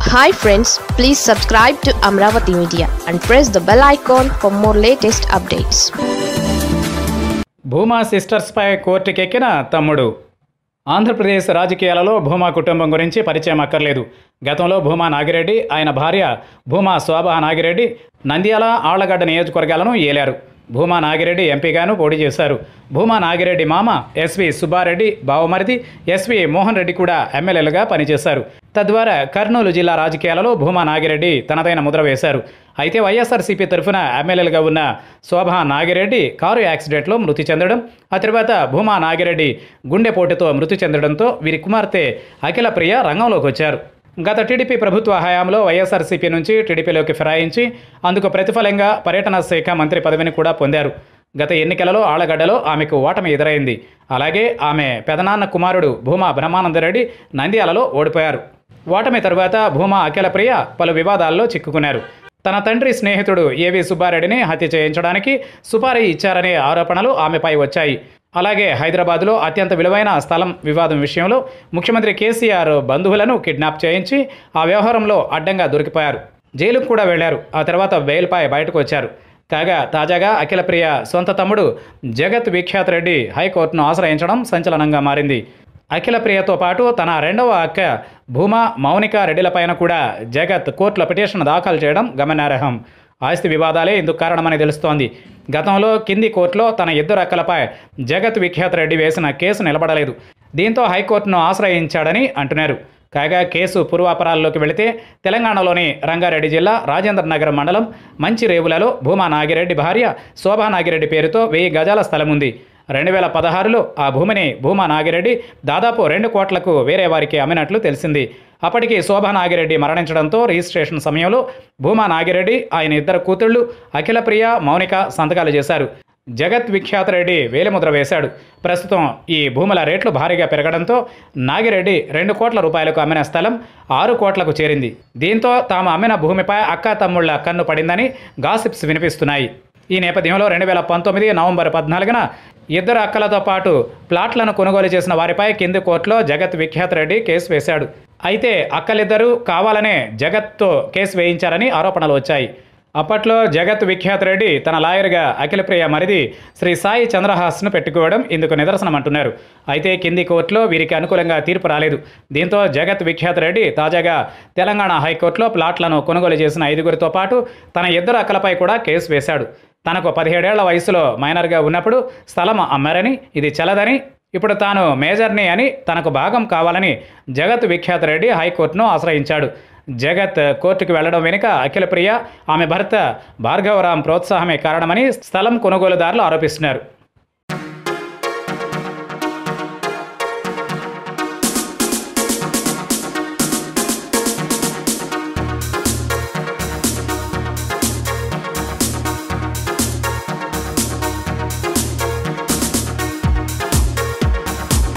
hi friends please subscribe to Amaravati media and press the bell icon for more latest updates Bhuma సిస్టర్స్పై కోర్టుకెక్కిన తమ్ముడు ఆంధ్రప్రదేశ్ రాజకీయాలలో భూమా కుటుంబం గురించి పరిచయం అక్కర్లేదు గతంలో భూమా నాగిరెడ్డి ఆయన భార్య భూమా శోభా నాగిరెడ్డి నంద్యాల ఆళ్లగడ్డ నియోజకవర్గాలను ఏలారు భూమా నాగిరెడ్డి ఎంపీగాను పోటీ చేశారు భూమా నాగిరెడ్డి మామ ఎస్వి సుబ్బారెడ్డి బావమరిది ఎస్వి మోహన్ రెడ్డి కూడా ఎమ్మెల్యేలుగా పనిచేశారు తద్వారా కర్నూలు జిల్లా రాజకీయాలలో భూమా నాగిరెడ్డి తనదైన ముద్ర వేశారు అయితే వైఎస్ఆర్సీపీ తరఫున ఎమ్మెల్యేలుగా ఉన్న శోభా నాగిరెడ్డి కారు యాక్సిడెంట్లో మృతి చెందడం ఆ తర్వాత భూమా నాగిరెడ్డి గుండెపోటుతో మృతి చెందడంతో వీరి కుమార్తె అఖిల ప్రియ రంగంలోకి వచ్చారు గత టీడీపీ ప్రభుత్వ హయాంలో వైఎస్ఆర్సీపీ నుంచి టీడీపీలోకి ఫిరాయించి అందుకు ప్రతిఫలంగా పర్యటన శాఖ మంత్రి పదవిని కూడా పొందారు గత ఎన్నికలలో ఆళ్లగడ్డలో ఆమెకు ఓటమి ఎదురైంది అలాగే ఆమె పెదనాన్న కుమారుడు భూమా బ్రహ్మానందరెడ్డి నంద్యాలలో ఓడిపోయారు ఓటమి తరువాత భూమా అఖిలప్రియ పలు వివాదాల్లో చిక్కుకున్నారు తన తండ్రి స్నేహితుడు ఏవి సుబ్బారెడ్డిని హత్య చేయించడానికి సుపారీ ఇచ్చారనే ఆరోపణలు ఆమెపై వచ్చాయి అలాగే హైదరాబాద్లో అత్యంత విలువైన స్థలం వివాదం విషయంలో ముఖ్యమంత్రి కేసీఆర్ బంధువులను కిడ్నాప్ చేయించి ఆ వ్యవహారంలో అడ్డంగా దొరికిపోయారు జైలుకు కూడా వెళ్లారు ఆ తర్వాత బెయిల్పై బయటకు వచ్చారు కాగా తాజాగా అఖిలప్రియ సొంత తమ్ముడు జగత్ విఖ్యాత్ రెడ్డి హైకోర్టును ఆశ్రయించడం సంచలనంగా మారింది అఖిలప్రియతో పాటు తన రెండవ అక్క భూమా మౌనిక రెడ్డిలపైన కూడా జగత్ కోర్టులో పిటిషన్ దాఖలు చేయడం గమనార్హం ఆస్తి వివాదాలే ఇందుకు కారణమని తెలుస్తోంది గతంలో కింది కోర్టులో తన ఇద్దరు అక్కలపై జగత్ విఖ్యాత్ రెడ్డి వేసిన కేసు నిలబడలేదు దీంతో హైకోర్టును ఆశ్రయించాడని అంటున్నారు కాగా కేసు పూర్వాపరాల్లోకి వెళితే తెలంగాణలోని రంగారెడ్డి జిల్లా రాజేంద్ర నగర్ మండలం మంచిరేవులలో భూమా నాగిరెడ్డి భార్య శోభా నాగిరెడ్డి పేరుతో వెయ్యి గజాల స్థలం ఉంది రెండు వేల పదహారులో ఆ భూమిని భూమా నాగిరెడ్డి దాదాపు రెండు కోట్లకు వేరే వారికి అమ్మినట్లు తెలిసింది అప్పటికి శోభా నాగిరెడ్డి మరణించడంతో రిజిస్ట్రేషన్ సమయంలో భూమా నాగిరెడ్డి ఆయన ఇద్దరు కూతుళ్లు అఖిలప్రియ మౌనిక సంతకాలు చేశారు జగత్ విఖ్యాత రెడ్డి వేలిముద్ర వేశాడు ప్రస్తుతం ఈ భూముల రేట్లు భారీగా పెరగడంతో నాగిరెడ్డి రెండు కోట్ల రూపాయలకు అమ్మిన స్థలం ఆరు కోట్లకు చేరింది దీంతో తాము అమ్మిన భూమిపై అక్కా తమ్ముళ్ల కన్ను పడిందని గాసిప్స్ వినిపిస్తున్నాయి ఈ నేపథ్యంలో రెండు వేల పంతొమ్మిది నవంబర్ పద్నాలుగున ఇద్దరు అక్కలతో పాటు ప్లాట్లను కొనుగోలు చేసిన వారిపై కింది కోర్టులో జగత్ విఖ్యాత్ రెడ్డి కేసు వేశాడు అయితే అక్కలిద్దరూ కావాలనే జగత్తో కేసు వేయించారని ఆరోపణలు వచ్చాయి అప్పట్లో జగత్ విఖ్యాత్ రెడ్డి తన లాయర్గా అఖిలప్రియ మరిది శ్రీ సాయి చంద్రహాస్ను పెట్టుకోవడం ఇందుకు నిదర్శనం అంటున్నారు అయితే కింది కోర్టులో వీరికి అనుకూలంగా తీర్పు రాలేదు దీంతో జగత్ విఖ్యాత్ రెడ్డి తాజాగా తెలంగాణ హైకోర్టులో ప్లాట్లను కొనుగోలు చేసిన ఐదుగురితో పాటు తన ఇద్దరు అక్కలపై కూడా కేసు వేశాడు తనకు పదిహేడేళ్ల వయసులో మైనర్గా ఉన్నప్పుడు స్థలం అమ్మారని ఇది చెల్లదని ఇప్పుడు తాను మేజర్ని అని తనకు భాగం కావాలని జగత్ విఖ్యాత్ రెడ్డి హైకోర్టును ఆశ్రయించాడు జగత్ కోర్టుకు వెళ్లడం వెనుక అఖిలప్రియ ఆమె భర్త భార్గవరాం ప్రోత్సాహమే కారణమని స్థలం కొనుగోలుదారులు ఆరోపిస్తున్నారు